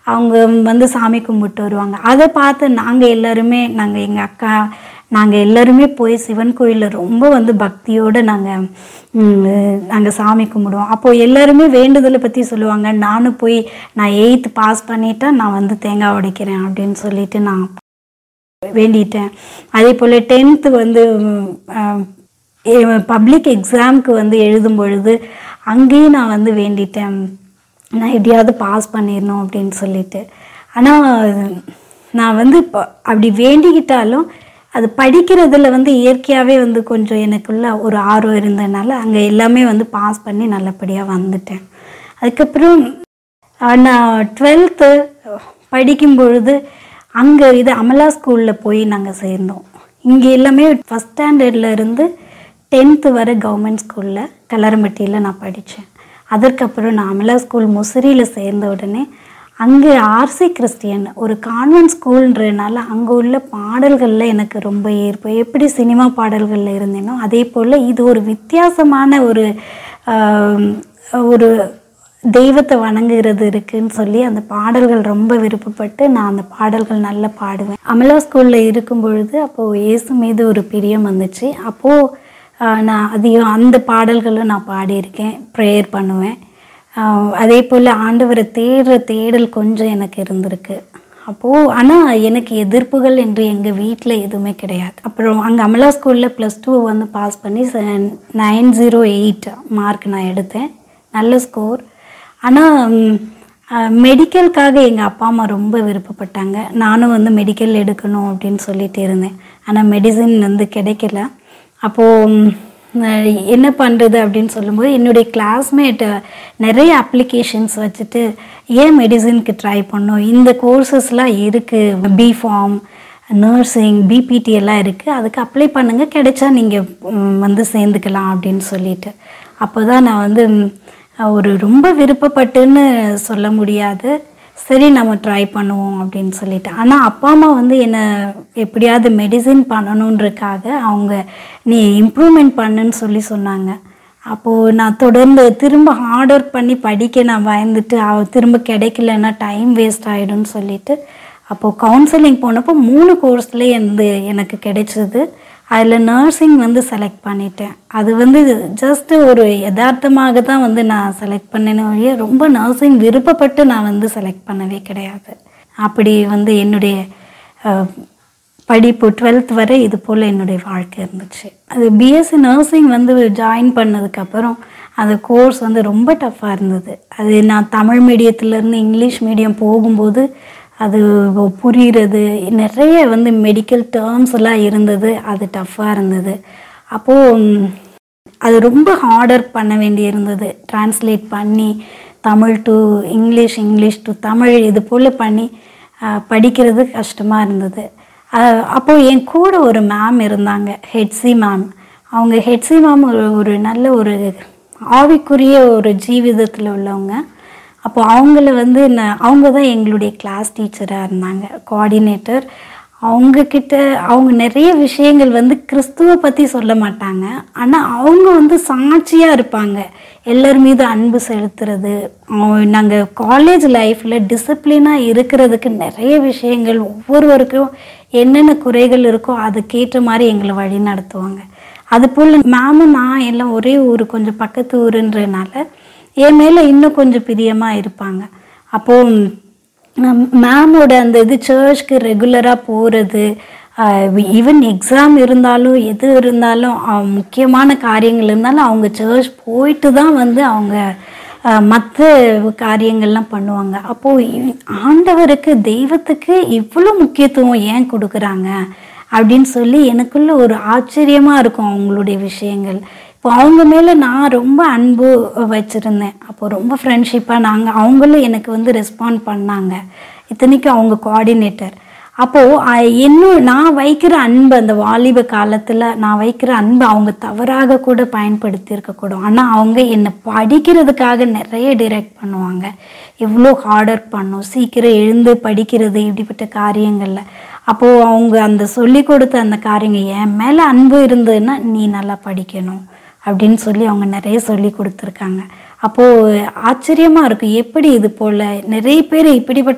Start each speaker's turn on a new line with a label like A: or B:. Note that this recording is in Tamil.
A: அவங்க வந்து சாமி கும்பிட்டு வருவாங்க அதை பார்த்து நாங்கள் எல்லாருமே நாங்கள் எங்கள் அக்கா நாங்கள் எல்லாருமே போய் சிவன் கோயிலில் ரொம்ப வந்து பக்தியோடு நாங்கள் நாங்கள் சாமி கும்பிடுவோம் அப்போது எல்லாருமே வேண்டுதலை பற்றி சொல்லுவாங்க நானும் போய் நான் எயித்து பாஸ் பண்ணிட்டா நான் வந்து தேங்காய் உடைக்கிறேன் அப்படின்னு சொல்லிட்டு நான் வேண்டிட்டேன் அதே போல் டென்த்து வந்து பப்ளிக் எக்ஸாம்க்கு வந்து எழுதும் பொழுது அங்கேயும் நான் வந்து வேண்டிட்டேன் நான் எப்படியாவது பாஸ் பண்ணிடணும் அப்படின்னு சொல்லிட்டு ஆனால் நான் வந்து இப்போ அப்படி வேண்டிக்கிட்டாலும் அது படிக்கிறதுல வந்து இயற்கையாகவே வந்து கொஞ்சம் எனக்குள்ள ஒரு ஆர்வம் இருந்ததுனால அங்கே எல்லாமே வந்து பாஸ் பண்ணி நல்லபடியாக வந்துட்டேன் அதுக்கப்புறம் ஆஹ் நான் டுவெல்த்து படிக்கும் பொழுது அங்கே இது அமலா ஸ்கூலில் போய் நாங்கள் சேர்ந்தோம் இங்கே எல்லாமே ஃபஸ்ட் ஸ்டாண்டர்டில் இருந்து டென்த்து வரை கவர்மெண்ட் ஸ்கூலில் கலரம்பட்டியில் நான் படித்தேன் அதற்கப்புறம் நான் அமலா ஸ்கூல் முசிறியில் சேர்ந்த உடனே அங்கே ஆர்சி கிறிஸ்டியன் ஒரு கான்வென்ட் ஸ்கூல்ன்றனால அங்கே உள்ள பாடல்களில் எனக்கு ரொம்ப ஈர்ப்பு எப்படி சினிமா பாடல்களில் இருந்தேனோ அதே போல் இது ஒரு வித்தியாசமான ஒரு ஆம், ஒரு தெய்வத்தை வணங்குகிறது இருக்குன்னு சொல்லி அந்த பாடல்கள் ரொம்ப விருப்பப்பட்டு நான் அந்த பாடல்கள் நல்லா பாடுவேன் அமலா ஸ்கூலில் இருக்கும் பொழுது அப்போது இயேசு மீது ஒரு பிரியம் வந்துச்சு அப்போது ஆஹ், நான் அதிகம் அந்த பாடல்களும் நான் பாடியிருக்கேன் ப்ரேயர் பண்ணுவேன் ஆஹ், அதே போல் ஆண்டவரை தேடுற தேடல் கொஞ்சம் எனக்கு இருந்திருக்கு அப்போது ஆனால் எனக்கு எதிர்ப்புகள் என்று எங்கள் வீட்டில் எதுவுமே கிடையாது அப்புறம் அங்கே அமலா ஸ்கூலில் ப்ளஸ் டூ வந்து பாஸ் பண்ணி நைன் ஜீரோ எயிட் மார்க் நான் எடுத்தேன் நல்ல ஸ்கோர் ஆனால் மெடிக்கலுக்காக எங்கள் அப்பா அம்மா ரொம்ப விருப்பப்பட்டாங்க நானும் வந்து மெடிக்கல் எடுக்கணும் அப்படின்னு சொல்லிட்டு இருந்தேன் ஆனால் மெடிசின் வந்து கிடைக்கல அப்போது என்ன பண்ணுறது அப்படின்னு சொல்லும்போது என்னுடைய கிளாஸ்மேட் நிறைய அப்ளிகேஷன்ஸ் வச்சுட்டு ஏன் மெடிசினுக்கு ட்ரை பண்ணோம் இந்த கோர்சஸ்லாம் இருக்குது பிஃபார்ம் நர்சிங் பிபிடி எல்லாம் இருக்குது அதுக்கு அப்ளை பண்ணுங்கள் கிடைச்சா நீங்கள் வந்து சேர்ந்துக்கலாம் அப்படின்னு சொல்லிட்டு அப்போ தான் நான் வந்து ம், ஒரு ரொம்ப விருப்பப்பட்டுன்னு சொல்ல முடியாது சரி நம்ம ட்ரை பண்ணுவோம் அப்படின்னு சொல்லிட்டு ஆனால் அப்பா அம்மா வந்து என்னை எப்படியாவது மெடிசின் பண்ணணுன்றக்காக அவங்க நீ இம்ப்ரூவ்மெண்ட் பண்ணுன்னு சொல்லி சொன்னாங்க அப்போது நான் தொடர்ந்து திரும்ப ஹார்ட் ஒர்க் பண்ணி படிக்க நான் பயந்துட்டு அவ திரும்ப கிடைக்கலன்னா டைம் வேஸ்ட் ஆகிடும்னு சொல்லிட்டு அப்போது கவுன்சிலிங் போனப்போ மூணு கோர்ஸ்லேயே வந்து எனக்கு கிடைச்சது அதில் நர்சிங் வந்து செலக்ட் பண்ணிட்டேன் அது வந்து ஜஸ்ட் ஒரு யதார்த்தமாக தான் வந்து நான் செலக்ட் பண்ணேனே ஒழிய ரொம்ப நர்சிங் விருப்பப்பட்டு நான் வந்து செலக்ட் பண்ணவே கிடையாது அப்படி வந்து என்னுடைய அஹ், படிப்பு டுவெல்த் வரை இது போல் என்னுடைய வாழ்க்கை இருந்துச்சு அது பிஎஸ்சி நர்சிங் வந்து ஜாயின் பண்ணதுக்கப்புறம் அந்த கோர்ஸ் வந்து ரொம்ப டஃப்பாக இருந்தது அது நான் தமிழ் மீடியத்துலேருந்து இங்கிலீஷ் மீடியம் போகும்போது அது புரிகிறது நிறைய வந்து மெடிக்கல் டேர்ம்ஸ் எல்லாம் இருந்தது அது டஃப்பாக இருந்தது அப்போது அது ரொம்ப ஹார்டர் பண்ண வேண்டி இருந்தது டிரான்ஸ்லேட் பண்ணி Tamil to English English to Tamil இது போல் பண்ணி அஹ், படிக்கிறது கஷ்டமாக இருந்தது அஹ், அப்போது என் கூட ஒரு மேம் இருந்தாங்க ஹெட்சி மேம் அவங்க ஹெட்சி மேம் ஒரு ஒரு நல்ல ஒரு ஆவிக்குரிய ஒரு ஜீவிதத்தில் உள்ளவங்க அப்போ அவங்கள வந்து நான் அவங்க தான் எங்களுடைய கிளாஸ் டீச்சராக இருந்தாங்க கோஆர்டினேட்டர் அவங்கக்கிட்ட அவங்க நிறைய விஷயங்கள் வந்து கிறிஸ்துவ பற்றி சொல்ல மாட்டாங்க ஆனால் அவங்க வந்து சாட்சியாக இருப்பாங்க எல்லார் மீது அன்பு செலுத்துறது நாங்கள் காலேஜ் லைஃப்பில் டிசிப்ளினாக இருக்கிறதுக்கு நிறைய விஷயங்கள் ஒவ்வொருவருக்கும் என்னென்ன குறைகள் இருக்கோ அதுக்கேற்ற மாதிரி எங்களை வழி நடத்துவாங்க அது போல் மேமும் நான் எல்லாம் ஒரே ஊர் கொஞ்சம் பக்கத்து ஊருன்றனால என் மேலே இன்னும் கொஞ்சம் பிரியமாக இருப்பாங்க அப்போது மேமோட அந்த இது சர்ச்க்கு ரெகுலராக போகிறது ஈவன் எக்ஸாம் இருந்தாலும் எது இருந்தாலும் அஹ், முக்கியமான காரியங்கள் இருந்தாலும் அவங்க சர்ச் போயிட்டு தான் வந்து அவங்க மற்ற காரியங்கள்லாம் பண்ணுவாங்க அப்போது ஆண்டவருக்கு தெய்வத்துக்கு இவ்வளோ முக்கியத்துவம் ஏன் கொடுக்குறாங்க அப்படின்னு சொல்லி எனக்குள்ள ஒரு ஆச்சரியமாக இருக்கும் அவங்களுடைய விஷயங்கள் இப்போ அவங்க மேலே நான் ரொம்ப அன்பு வச்சுருந்தேன் அப்போ ரொம்ப ஃப்ரெண்ட்ஷிப்பாக நாங்கள் அவங்களும் எனக்கு வந்து ரெஸ்பாண்ட் பண்ணாங்க இத்தனைக்கும் அவங்க கோஆர்டினேட்டர் அப்போது இன்னும் நான் வைக்கிற அன்பு அந்த வாலிப காலத்தில் நான் வைக்கிற அன்பு அவங்க தவறாக கூட பயன்படுத்தி இருக்கக்கூடும் ஆனால் அவங்க என்னை படிக்கிறதுக்காக நிறைய டிரெக்ட் பண்ணுவாங்க எவ்வளோ ஹார்ட் ஒர்க் பண்ணும் சீக்கிரம் எழுந்து படிக்கிறது இப்படிப்பட்ட காரியங்களில் அப்போது அவங்க அந்த சொல்லி கொடுத்த அந்த காரியங்கள் என் மேலே அன்பு இருந்ததுன்னா நீ நல்லா படிக்கணும் அப்படின்னு சொல்லி அவங்க நிறைய சொல்லி கொடுத்துருக்காங்க அப்போது ஆச்சரியமாக இருக்கும் எப்படி இது போல் நிறைய பேர் இப்படிப்பட்ட